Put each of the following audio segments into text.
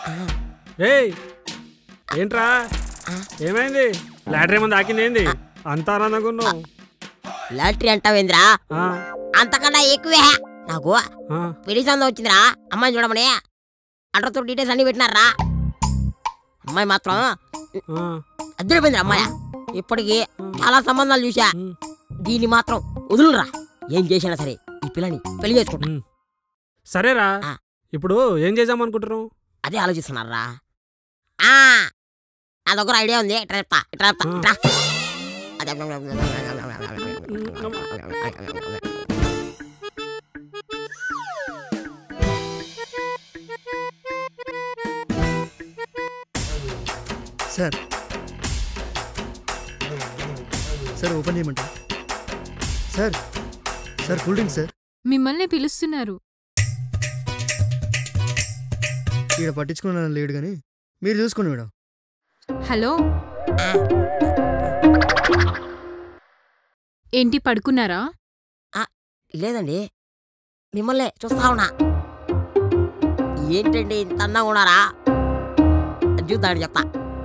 రేయ్ ఏంట్రా ఏమైంది లాటరీ ఏమన్నా తాకింది ఏంది అంత ఆనందంగా ఉన్నావు లాటరీ అంటావేంద్రా ఆ, అంతకన్నా ఎక్కువే నాకు ఆ, పెళ్లి సందం వచ్చిందిరా అమ్మాయిని చూడమని అడ్రస్తో డీటెయిల్స్ అన్ని పెట్టినారా అమ్మాయి మాత్రం ఆ, అద్దరిపోయింది అమ్మాయి ఇప్పటికి చాలా సంబంధాలు చూసా ఉమ్, దీన్ని మాత్రం వదులురా ఏం చేసినా సరే ఈ పిల్లని పెళ్లి చేసుకుంటా ఉమ్. సరేరా ఆ. ఇప్పుడు ఏం చేద్దాం అనుకుంటున్నావు అదే ఆలోచిస్తున్నారా ఆ నా దగ్గర ఐడియా ఉంది ఇట్లా చెప్తా ఇట్లా చెప్తా ఆ. ఇట్లా సార్ సార్ ఓపెన్ చేయమంటారా sir sir cool drink sir మిమ్మల్ని పిలుస్తున్నారు ఈడ పట్టించుకున్న లేడు కానీ మీరు చూసుకోండి మేడం హలో ఏంటి పడుకున్నారా లేదండి మిమ్మల్ని చూస్తా ఉన్నా ఏంటండి ఇంత అందంగా ఉన్నారా అది చూద్దామని చెప్తా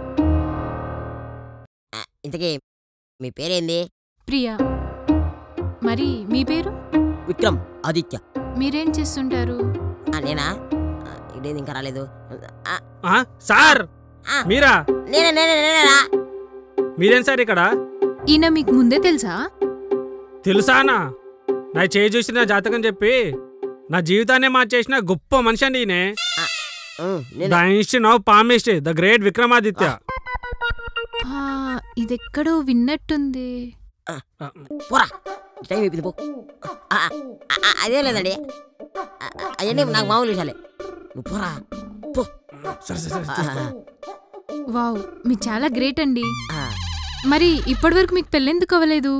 ఆ, ఇంతకీ మీ పేరేంది ప్రియా మరి మీ పేరు విక్రమ్ ఆదిత్య మీరేం చేస్తుంటారు ఆ, నేనా ఆ, ఇదేది ఇంకా రాలేదు ఆ, ఆ, సార్ ఆ, మీరా నేనే నేనే నేనేరా మీరేం సార్ ఇక్కడ ఈయన మీకు ముందే తెలుసా తెలుసానా నా చేయి చూసి నా జాతకం చెప్పి నా జీవితాన్నే మార్చేసిన గొప్ప మనిషి అండి ఈయనే ఉమ్, ద నేనే Einstein of palmist the great Vikramaditya ఆ, ఇదెక్కడో విన్నట్టుంది పోరా టైం అయిపోయింది పో ఆ, ఆ, ఆ, అదేం లేదండి అవన్నీ నాకు మామూలు విషయాలే నువ్వు పోరా పో సరే, సరే, ఆ, సరే. వావ్ మీరు చాలా గ్రేట్ అండి ఆ, మరి ఇప్పటివరకు మీకు పెళ్ళెందుకు అవ్వలేదు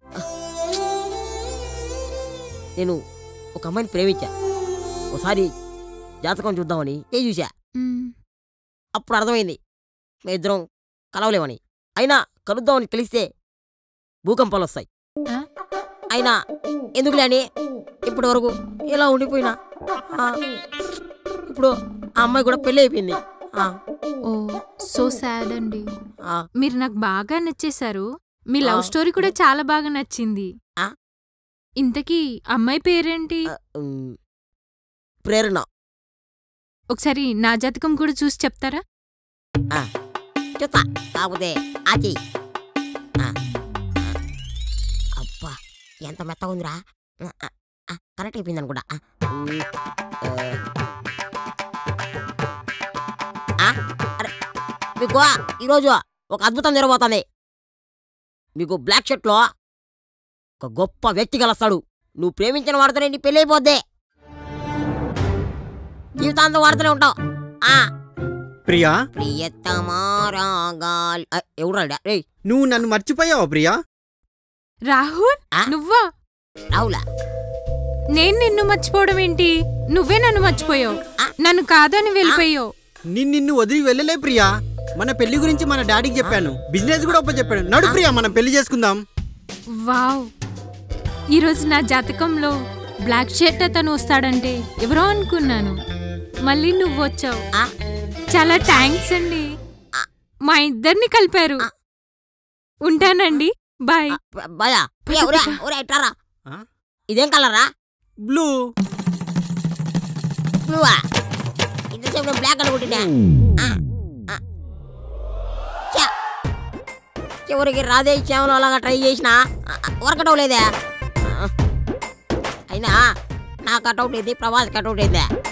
నేను ఒక అమ్మాయిని ప్రేమించా ఒకసారి జాతకం చూద్దామని ఏ చూసా మ్, అప్పుడు అర్థమైంది మేము ఇద్దరం కలవలేమని అయినా కలుద్దామని కలిస్తే భూకంపాలు వస్తాయి ఆ? అయినా ఎందుకులే అని ఇప్పటి వరకు ఇలా ఉండిపోయినా ఆ, ఇప్పుడు ఆ అమ్మాయి కూడా పెళ్ళి అయిపోయింది ఆ, ఓ సో సాడ్ అండి ఆ, మీరు నాకు బాగా నచ్చేశారు మీ ఆ. లవ్ స్టోరీ కూడా చాలా బాగా నచ్చింది ఆ. ఇంతకీ అమ్మాయి పేరేంటి ఆ, ఉమ్, ప్రేరణ ఒకసారి నా జాతకం కూడా చూసి చెప్తారా చూస్తా కాకపోతే ఆచి ఆ, ఆ, అబ్బా ఎంత మెత్తగా ఉందిరా ఆ, ఆ, ఆ, కరెక్ట్ అయిపోయింది అనుకుంటా ఆ, ఉమ్, ఆ. ఆ, అరే, మీకు ఈరోజు ఒక అద్భుతం జరగబోతుంది మీకు బ్లాక్ షర్ట్లో ఒక గొప్ప వ్యక్తి కలుస్తాడు నువ్వు ప్రేమించిన వాడితోనే నీ పెళ్ళి అయిపోద్ది జీవితాంతం వాడుతూనే ఉంటావు ఆ ప్రియా ప్రియతమా రాగాల్ ఆ, ఎవడురా రే నువ్వు నన్ను మర్చిపోయావా ప్రియా రాహుల్ ఆ? నువ్వా రావులా నేను నిన్ను మర్చిపోవడం ఏంటి నువ్వే నన్ను మర్చిపోయావు ఆ. నన్ను కాదని వెళ్ళిపోయావు నిన్ను నిన్ను వదిలి వెళ్ళలే ప్రియా మన పెళ్లి గురించి మన డాడీకి చెప్పాను బిజినెస్ కూడా ఒప్ప చెప్పాను నడు ప్రియా మనం పెళ్లి చేసుకుందాం వావ్ ఈరోజు నా జాతకంలో బ్లాక్ షర్ట్ అతను వస్తాడంటే ఎవరో అనుకున్నాను మళ్ళీ నువ్వు వచ్చావు ఆ? చాలా థ్యాంక్స్ అండి ఆ. మా ఇద్దరిని కలిపారు ఆ. ఉంటానండి బాయ్ భయ ఒరే ఒరే ఇట్రారా ఆ? ఇదేం కలరా బ్లూ నువ్వా ఇంతసేపు నేను బ్లాక్ అనుకుంటున్నా ఆ, ఆ. ఛ! చివరికి రాధే శ్యామలు అలాగా ట్రై చేసినా వర్కౌట్ అవ్వలేదే ఆ. అయినా నా కట్అవుట్ ఏంది ప్రభాస్ కట్అవుట్ ఏందే